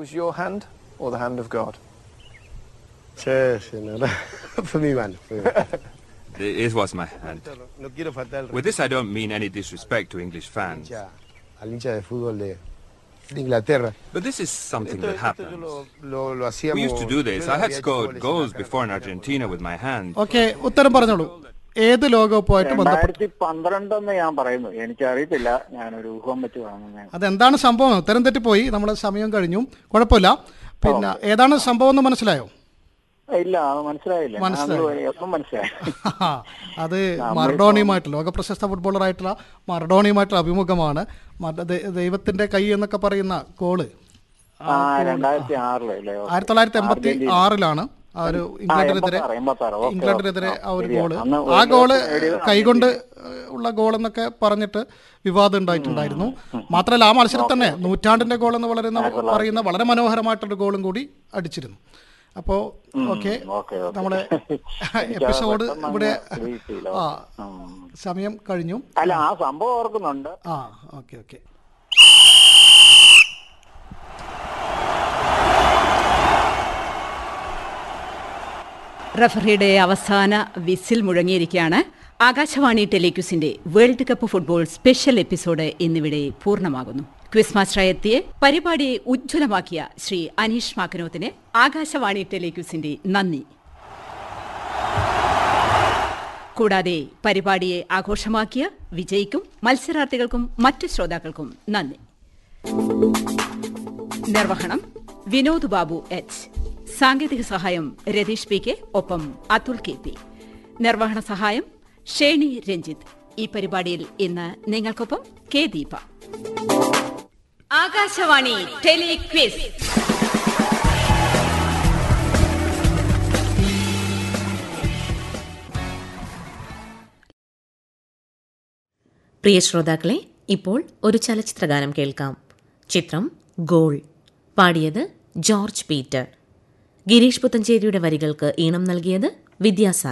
was your hand or the hand of God? Sí, sí, no, no. fue mi mano. Fue mi mano. It it was my hand. No, no quiero faltar el With this, I don't mean any disrespect to English fans. hincha, al hincha de fútbol de, de Inglaterra. But this is something Esto, that esto yo happens. lo, lo, lo hacíamos. We used to do this. primero I had había hecho scored goles goals acá, before in acá, Argentina with my hand. Okay ഉത്തരം പറഞ്ഞോളൂ ഏത് ലോകകപ്പുമായിട്ട് ബന്ധപ്പെട്ട് രണ്ടായിരത്തി പന്ത്രണ്ടെന്ന് ഞാൻ പറയുന്നു എനിക്കറിയത്തില്ല ഞാനൊരു ഊഹം വെച്ച് കാണുന്നതാണ് അതെന്താണ് സംഭവം ഉത്തരം തെറ്റിപ്പോയി നമ്മുടെ സമയം കഴിഞ്ഞു കുഴപ്പമില്ല പിന്നെ ഏതാണ് സംഭവം എന്ന് മനസ്സിലായോ ഇല്ല അത് മനസ്സിലായില്ല മനസ്സിലായി. ഞാൻ ഒന്നും മനസ്സിലായി അത് മറഡോണിയുമായിട്ട് ലോക പ്രശസ്ത ഫുട്ബോളറായിട്ടുള്ള മറഡോണിയുമായിട്ടുള്ള അഭിമുഖമാണ് മറ- ദൈ- ദൈവത്തിന്റെ കൈ എന്നൊക്കെ പറയുന്ന ഗോള് ആ രണ്ടായിരത്തി ആറിലല്ലേ ആയിരത്തി തൊള്ളായിരത്തി എൺപത്തി ആറിലാണ് ആ ഒരു ഇംഗ്ലണ്ടിനെതിരെ എൺപത്താറ്, എൺപത്താറ്. ഓക്കേ, ഇംഗ്ലണ്ടിനെതിരെ ഓക്കേ. ആ ഒരു ശരിയാ. ഗോള് അന്ന് ആ ഒരു ഗോള് നേടിയത് കൈകൊണ്ട് ഉള്ള ഗോൾ എന്നൊക്കെ പറഞ്ഞിട്ട് വിവാദം ഉണ്ടായിട്ടുണ്ടായിരുന്നു മാത്രമല്ല ആ മത്സരത്തിൽ തന്നെ നൂറ്റാണ്ടിന്റെ ഗോൾ എന്ന് പറയുന്ന പറയുന്ന വളരെ മനോഹരമായിട്ടൊരു ഗോളും കൂടി അടിച്ചിരുന്നു അപ്പോൾ ഓക്കെ ഓക്കേ, ഓക്കേ. നമ്മളെ എനിക്കത് എപ്പിസോഡ് പെട്ടെന്ന് ഇവിടെ അങ്ങ് പിടികിട്ടിയില്ല. ആ ഉം. സമയം കഴിഞ്ഞു അല്ല ആ സംഭവം ഓർക്കുന്നുണ്ട് ആ ഓക്കെ ഓക്കെ റഫറിയുടെ അവസാന വിസിൽ മുഴങ്ങിയിരിക്കുകയാണ് ആകാശവാണി ടെലിക്യൂസിന്റെ world cup football special episode എന്നിവിടെ പൂർണ്ണമാകുന്നു ക്വിസ് മാസ്റ്ററായി എത്തിയ പരിപാടിയെ ഉജ്ജ്വലമാക്കിയ ശ്രീ അനീഷ് മാക്കനോത്തിന് ആകാശവാണി ടെലിക്യൂസിന്റെ നന്ദി കൂടാതെ പരിപാടിയെ ആഘോഷമാക്കിയ വിജയിക്കും മത്സരാർത്ഥികൾക്കും മറ്റു ശ്രോതാക്കൾക്കും നന്ദി നിർവഹണം വിനോദ് ബാബു എച്ച് സാങ്കേതിക സഹായം രതീഷ് പി കെ ഒപ്പം അതുൽ കെ പി നിർവഹണ സഹായം ഷേണി രഞ്ജിത്ത് ഈ പരിപാടിയിൽ ഇന്ന് നിങ്ങൾക്കൊപ്പം കെ ദീപ ആകാശവാണി ടെലിക്വിസ് പ്രിയ ശ്രോതാക്കളെ ഇപ്പോൾ ഒരു ചലച്ചിത്രഗാനം കേൾക്കാം ചിത്രം ഗോൾ പാടിയത് ജോർജ് പീറ്റർ ഗിരീഷ് പുത്തഞ്ചേരിയുടെ വരികൾക്ക് ഈണം നൽകിയത് വിദ്യാസാഗർ